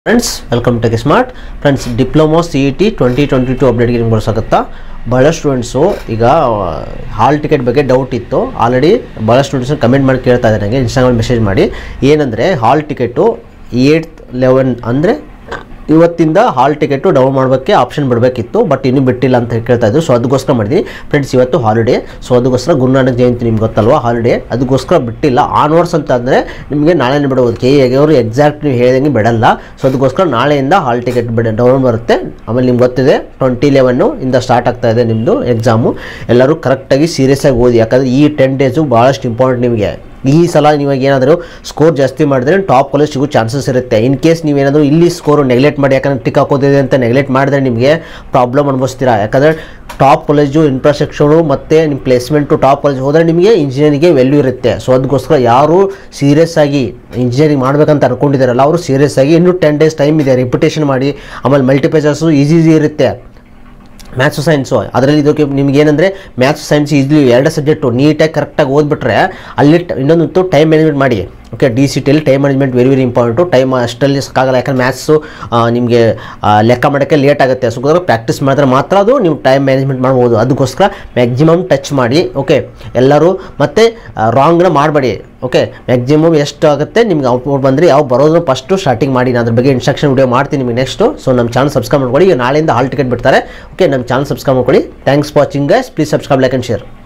friends welcome to smart friends diploma C E T twenty twenty two ಅಪ್ಡೇಟ್ಗೆ ನಿಮ್ಗೆ ಬರ್ಸಕತ್ತಾ ಭಾಳ ಸ್ಟೂಡೆಂಟ್ಸು ಈಗ ಹಾಲ್ ಟಿಕೆಟ್ ಬಗ್ಗೆ ಡೌಟ್ ಇತ್ತು ಆಲ್ರೆಡಿ ಭಾಳ ಸ್ಟೂಡೆಂಟ್ಸ್ ಕಮೆಂಟ್ ಮಾಡಿ ಕೇಳ್ತಾ ಇದ್ದಾರೆ ನನಗೆ ಇನ್ಸ್ಟಾಗ್ರಾಮ್ ಮೆಸೇಜ್ ಮಾಡಿ ಏನಂದರೆ ಹಾಲ್ ಟಿಕೆಟು ಏಯ್ಟ್ ಲೆವೆನ್ ಅಂದರೆ ಇವತ್ತಿಂದ ಹಾಲ್ ಟಿಕೆಟು ಡೌನ್ ಮಾಡೋಕ್ಕೆ ಆಪ್ಷನ್ ಬಿಡಬೇಕಿತ್ತು ಬಟ್ ಇನ್ನೂ ಬಿಟ್ಟಿಲ್ಲ ಅಂತ ಕೇಳ್ತಾ ಇದ್ದು ಸೊ ಅದಕ್ಕೋಸ್ಕರ ಮಾಡಿದ್ದೀನಿ ಫ್ರೆಂಡ್ಸ್ ಇವತ್ತು ಹಾಲಿಡೇ ಸೊ ಅದಕ್ಕೋಸ್ಕರ ಗುರುನಾನಕ್ ಜಯಂತಿ ನಿಮ್ಗೆ ಗೊತ್ತಲ್ವಾ ಹಾಲಿಡೇ ಅದಕ್ಕೋಸ್ಕರ ಬಿಟ್ಟಿಲ್ಲ ಆನ್ವರ್ಸ್ ಅಂತ ಅಂದರೆ ನಿಮಗೆ ನಾಳೆನೇ ಬಿಡಬಹುದು ಕೆ ಅವರು ಎಕ್ಸಾಕ್ಟ್ ನೀವು ಹೇಳಿದಂಗೆ ಬಿಡಲ್ಲ ಸೊ ಅದಕ್ಕೋಸ್ಕರ ನಾಳೆಯಿಂದ ಹಾಲ್ ಟಿಕೆಟ್ ಬಿಡ ಡೌನ್ ಬರುತ್ತೆ ಆಮೇಲೆ ನಿಮ್ಗೆ ಗೊತ್ತಿದೆ ಟ್ವೆಂಟಿ ಲೆವೆನ್ನು ಇಂದ ಸ್ಟಾರ್ಟ್ ಆಗ್ತಾ ಇದೆ ನಿಮ್ಮದು ಎಕ್ಸಾಮು ಎಲ್ಲರೂ ಕರೆಕ್ಟಾಗಿ ಸೀರಿಯಸ್ ಆಗಿ ಓದಿ ಯಾಕಂದರೆ ಈ ಟೆನ್ ಡೇಸು ಭಾಳಷ್ಟು ಇಂಪಾರ್ಟೆಂಟ್ ನಿಮಗೆ ಈ ಸಲ ನೀವಾಗ ಏನಾದರೂ ಸ್ಕೋರ್ ಜಾಸ್ತಿ ಮಾಡಿದ್ರೆ ಟಾಪ್ ಕಾಲೇಜ್ ಸಿಗೋ ಚಾನ್ಸಸ್ ಇರುತ್ತೆ ಇನ್ ಕೇಸ್ ನೀವೇನಾದರೂ ಇಲ್ಲಿ ಸ್ಕೋರು ನೆಗ್ಲೆಕ್ಟ್ ಮಾಡಿ ಯಾಕಂದ್ರೆ ಟಿಕ್ ಹಾಕೋದಿದೆ ಅಂತ ನೆಗ್ಲೆಕ್ಟ್ ಮಾಡಿದ್ರೆ ನಿಮಗೆ ಪ್ರಾಬ್ಲಮ್ ಅನುಭವಿಸ್ತೀರಾ ಯಾಕಂದರೆ ಟಾಪ್ ಕಾಲೇಜು ಇನ್ಫ್ರಾಸ್ಟ್ರಕ್ಚರು ಮತ್ತು ನಿಮ್ಮ ಪ್ಲೇಸ್ಮೆಂಟು ಟಾಪ್ ಕಾಲೇಜ್ ಹೋದರೆ ನಿಮಗೆ ಇಂಜಿನಿಯರಿಂಗ್ಗೆ ವ್ಯಾಲ್ಯೂ ಇರುತ್ತೆ ಸೊ ಅದಕ್ಕೋಸ್ಕರ ಯಾರು ಸೀರಿಯಸ್ ಆಗಿ ಇಂಜಿನಿಯರಿಂಗ್ ಮಾಡಬೇಕಂತ ಅನ್ಕೊಂಡಿದ್ದಾರಲ್ಲ ಅವರು ಸೀರಿಯಸ್ ಆಗಿ ಇನ್ನೂ ಟೆನ್ ಡೇಸ್ ಟೈಮ್ ಇದೆ ರಿಪಿಟೇಷನ್ ಮಾಡಿ ಆಮೇಲೆ ಮಲ್ಟಿಪೇಜಸ್ಸು ಈಸಿ ಈಸಿ ಇರುತ್ತೆ ಮ್ಯಾಥ್ಸು ಸೈನ್ಸು ಅದರಲ್ಲಿ ಇದಕ್ಕೆ ನಿಮ್ಗೆ ಏನಂದರೆ ಮ್ಯಾಥ್ಸ್ ಸೈನ್ಸ್ ಈಸ್ಲಿ ಎರಡು ಸಬ್ಜೆಕ್ಟು ನೀಟಾಗಿ ಕರೆಕ್ಟಾಗಿ ಓದ್ಬಿಟ್ರೆ ಅಲ್ಲಿ ಟ- ಇನ್ನೊಂದು ಟೈಮ್ ಮ್ಯಾನೇಜ್ಮೆಂಟ್ ಮಾಡಿ ಓಕೆ ಡಿ ಸಿ ಟಿಲಿ time management very very important time ಅಷ್ಟರಲ್ಲಿ ಸಾಕಾಗಲ್ಲ ಯಾಕಂದ್ರೆ ಮ್ಯಾಥ್ಸು ನಿಮಗೆ ಲೆಕ್ಕ ಮಾಡೋಕ್ಕೆ ಲೇಟ್ ಆಗುತ್ತೆ ಸೊ ಪ್ರಾಕ್ಟೀಸ್ ಮಾಡಿದ್ರೆ ಮಾತ್ರ ಅದು ನೀವು ಟೈಮ್ ಮ್ಯಾನೇಜ್ಮೆಂಟ್ ಮಾಡ್ಬೋದು ಅದಕ್ಕೋಸ್ಕರ ಮ್ಯಾಕ್ಸಿಮಮ್ ಟಚ್ ಮಾಡಿ ಓಕೆ ಎಲ್ಲರೂ ಮತ್ತು ರಾಂಗ್ನ ಮಾಡಬೇಡಿ ಓಕೆ ಮ್ಯಾಕ್ಸಿಮಮ್ ಎಷ್ಟು ಆಗುತ್ತೆ ನಿಮ್ಗೆ ಔಟ್ಪುಟ್ ಬಂದರೆ ಯಾವ ಬರೋದು ಫಸ್ಟು ಸ್ಟಾರ್ಟಿಂಗ್ ಮಾಡಿ ನಾನು ಅದ್ರ ಬಗ್ಗೆ ಇನ್ಸ್ಟ್ರಕ್ಷನ್ ವಿಡಿಯೋ ಮಾಡ್ತೀನಿ ನಿಮಗೆ ನೆಕ್ಸ್ಟು ಸೊ ನಮ್ಮ ಚಾನಲ್ ಸಬ್ಸ್ಕ್ರೈಬ್ ಮಾಡ್ಕೊಳ್ಳಿ ಈಗ ನಾಳೆಯಿಂದ ಹಾಲ್ ಟಿಕೆಟ್ ಬಿಡ್ತಾರೆ ಓಕೆ ನಮ್ಮ ಚಾನಲ್ ಸಬ್ಸ್ಕ್ರೈಬ್ ಮಾಡ್ಕೊಳ್ಳಿ thanks for watching guys please subscribe like and share